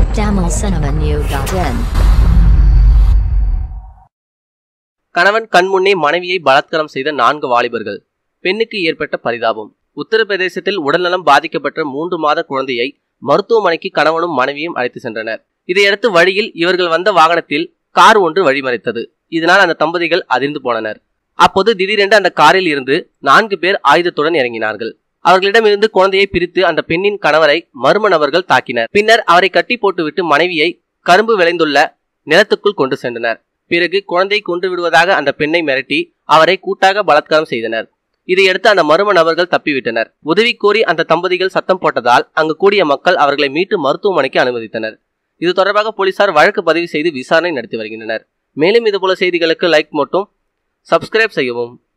tamilcinemanew.in கணவன் கண்முன்னே மனைவியை பலாத்காரம் செய்த நான்கு வாலிபர்கள் பெண்ணுக்கு ஏற்பட்ட பரிதாபம் உத்தரப்பிரதேசத்தில் உடல்நலம் பாதிக்கப்பட்ட மூன்று மாத குழந்தையை மருத்துவமனைக்கு கணவனும் மனைவியும் அழைத்து சென்றனர் இதையடுத்து வழியில் இவர்கள் வந்த வாகனத்தில் கார் ஒன்று வழிமறைத்தது இதனால் அந்த தம்பதிகள் அதிர்ந்து போனனர் அப்போது திடீரென்று அந்த காரில் இருந்து நான்கு பேர் ஆயுதத்துடன் இறங்கினார்கள் அவர்களிடமிருந்து குழந்தையை பிரித்து அந்த பெண்ணின் கணவரை மர்ம நபர்கள் தாக்கினர் பின்னர் அவரை கட்டி போட்டுவிட்டு மனைவியை கரும்பு விளைந்துள்ள நிலத்துக்குள் கொண்டு சென்றனர் பிறகு குழந்தையை கொன்று விடுவதாக அந்த பெண்ணை மிரட்டி அவரை கூட்டாக பலாத்காரம் செய்தனர் இதையடுத்து அந்த மர்ம நபர்கள் தப்பிவிட்டனர் உதவி கோரி அந்த தம்பதிகள் சத்தம் போட்டதால் அங்கு கூடிய மக்கள் அவர்களை மீட்டு மருத்துவமனைக்கு அனுமதித்தனர் இது தொடர்பாக போலீசார் வழக்கு பதிவு செய்து விசாரணை நடத்தி வருகின்றனர் மேலும் இதுபோல செய்திகளுக்கு லைக் மட்டும் சப்ஸ்கிரைப் செய்யவும்